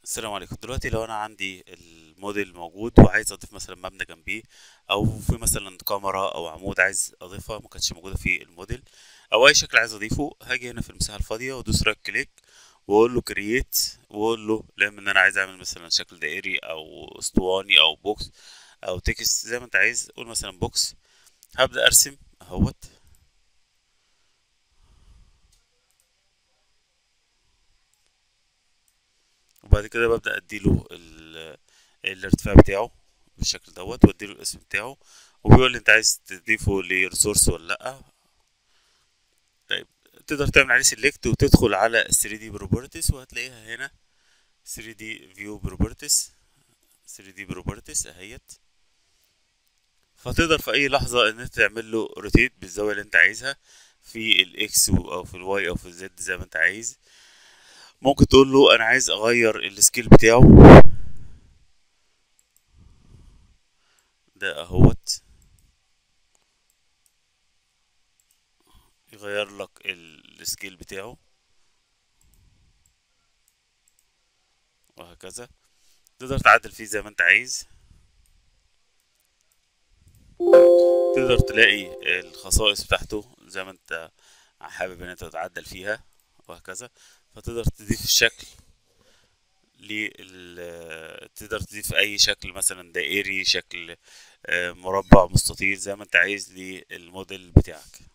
السلام عليكم دلوقتي لو انا عندي الموديل موجود وعايز اضيف مثلا مبنى جنبيه او في مثلا كاميرا او عمود عايز اضيفها ما كانتش موجوده في الموديل او اي شكل عايز اضيفه هاجي هنا في المساحه الفاضيه وادوس رايت كليك واقول له كرييت واقول له لما ان انا عايز اعمل مثلا شكل دائري او اسطواني او بوكس او تكست زي ما انت عايز قول مثلا بوكس هبدا ارسم اهوت وبعد كده ببدأ اديله ال- الارتفاع بتاعه بالشكل دوت واديله الاسم بتاعه وبيقول لي انت عايز تضيفه لريسورس ولا لا طيب تقدر تعمل عليه سيلكت وتدخل على 3 دي بروبرتيز وهتلاقيها هنا 3 دي فيو بروبرتيز 3 دي بروبرتيز اهيت فتقدر في اي لحظة ان انت تعمل له روتيت بالزاوية اللي انت عايزها في الاكس او في الواي او في الزد زي ما انت عايز ممكن تقول له انا عايز اغير السكيل بتاعه ده اهوت يغير لك ال- السكيل بتاعه وهكذا تقدر تعدل فيه زي ما انت عايز تقدر تلاقي الخصائص بتاعته زي ما انت حابب ان انت تتعدل فيها وهكذا فتقدر تضيف الشكل لل تقدر تضيف اي شكل مثلا دائري شكل آه، مربع مستطيل زي ما انت عايز للموديل بتاعك